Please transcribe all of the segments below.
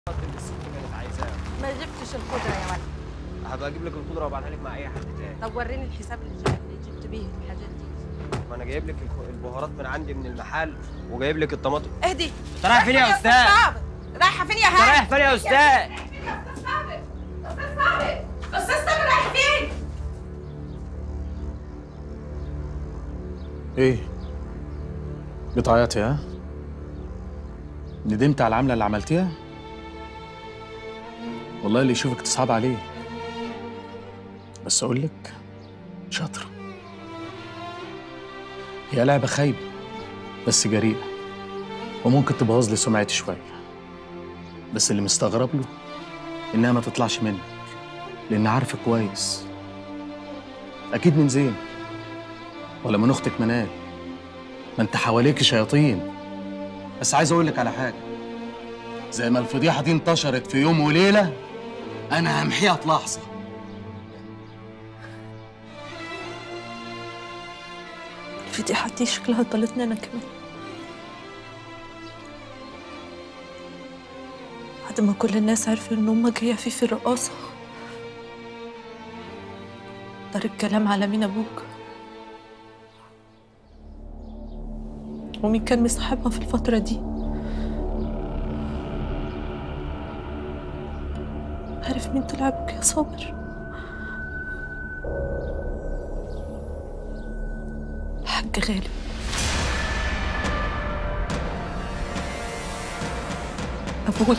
اللي الست كانت عايزاه ما جبتش الخضرة يا ولد هبقى اجيب لك الخضره وابعتها لك مع اي حد تاني طب وريني الحساب اللي جا- اللي جبت بيه الحاجات دي ما انا جايب لك الخ- البهارات من عندي من المحل وجايب لك الطماطم اهدي انت رايح فين يا استاذ؟ صابر رايحة فين يا انت هاني؟ رايح فين يا استاذ؟ استاذ صابر استاذ صابر رايح فين؟ ايه بتعيطي ها ندمت على العمله اللي عملتيها والله اللي يشوفك تصعب عليه بس اقول لك شاطره هي لعبه خايبه بس جريئه وممكن تبوظ لي سمعتي شويه بس اللي مستغرب له انها ما تطلعش منك لان عارفه كويس اكيد من زين ولا من اختك منال ما انت حواليك شياطين بس عايز اقول لك على حاجه زي ما الفضيحه دي انتشرت في يوم وليله انا همحيها في لحظه الفضيحة دي شكلها ضلتني أنا كمان بعد ما كل الناس عرفوا إن أمك جاية في في الرقاصة دار الكلام على مين أبوك ومين كان مصاحبها في الفترة دي عارف مين طلع أبوك يا صابر الحاج غالب أبوي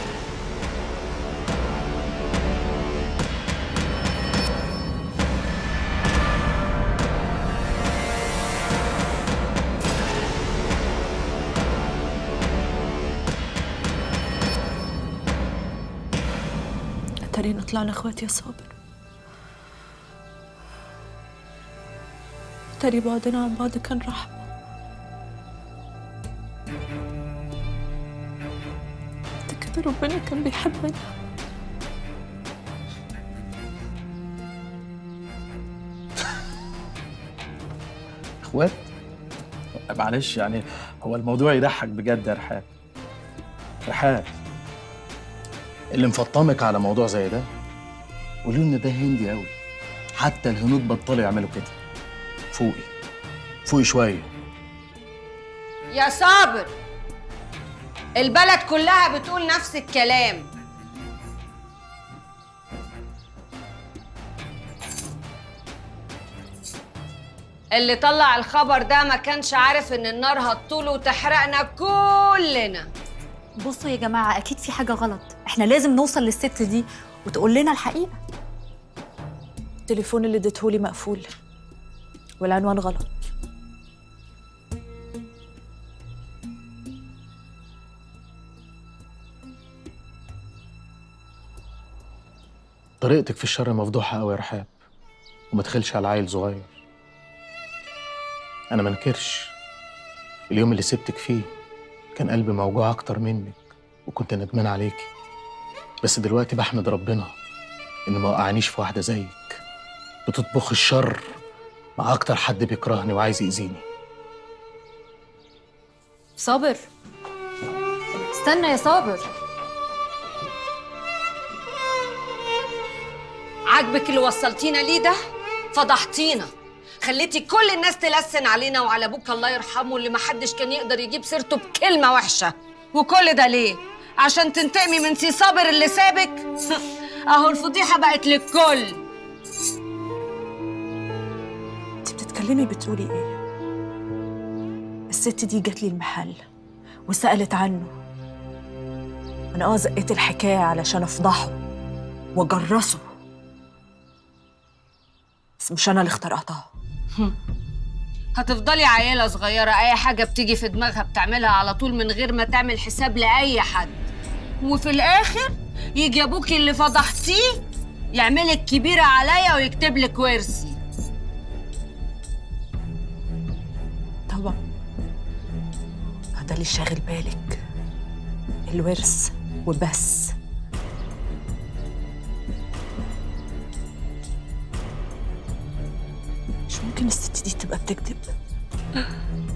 أتارينا طلعنا إخوات يا صابر أتاري بعدنا عن بعض كان رحمة ده كده ربنا كان بيحبنا اخوات معلش يعني هو الموضوع يضحك بجد يا رحاب رحاب اللي مفطمك على موضوع زي ده قولوا ان ده هندي قوي حتى الهنود بطلوا يعملوا كده فوقي فوقي شويه يا صابر البلد كلها بتقول نفس الكلام اللي طلع الخبر ده ما كانش عارف ان النار هتطول وتحرقنا كلنا بصوا يا جماعة أكيد في حاجة غلط إحنا لازم نوصل للست دي وتقول لنا الحقيقة التليفون اللي اديتهولي مقفول والعنوان غلط طريقتك في الشر مفضوحه قوي يا رحاب وما تخلش على عيل صغير انا منكرش اليوم اللي سبتك فيه كان قلبي موجوع اكتر منك وكنت ندمان عليكي بس دلوقتي بحمد ربنا ان ما وقعنيش في واحده زيك بتطبخ الشر مع اكتر حد بيكرهني وعايز يأذيني صابر استنى يا صابر عاجبك اللي وصلتينا ليه ده فضحتينا خليتي كل الناس تلسن علينا وعلى ابوك الله يرحمه اللي محدش كان يقدر يجيب سيرته بكلمه وحشه وكل ده ليه عشان تنتقمي من سي صابر اللي سابك اهو الفضيحه بقت للكل انت بتتكلمي بتقولي ايه الست دي جات لي المحل وسألت عنه انا اه زقيت الحكايه علشان افضحه واجرسه بس مش انا اللي اخترعتها هتفضلي عيله صغيره اي حاجه بتيجي في دماغها بتعملها على طول من غير ما تعمل حساب لاي حد وفي الاخر يجي ابوكي اللي فضحتيه يعملك كبيره عليا ويكتب لك ورثي طبعا هذا اللي شاغل بالك الورث وبس مش ممكن الست دي تبقى بتكذب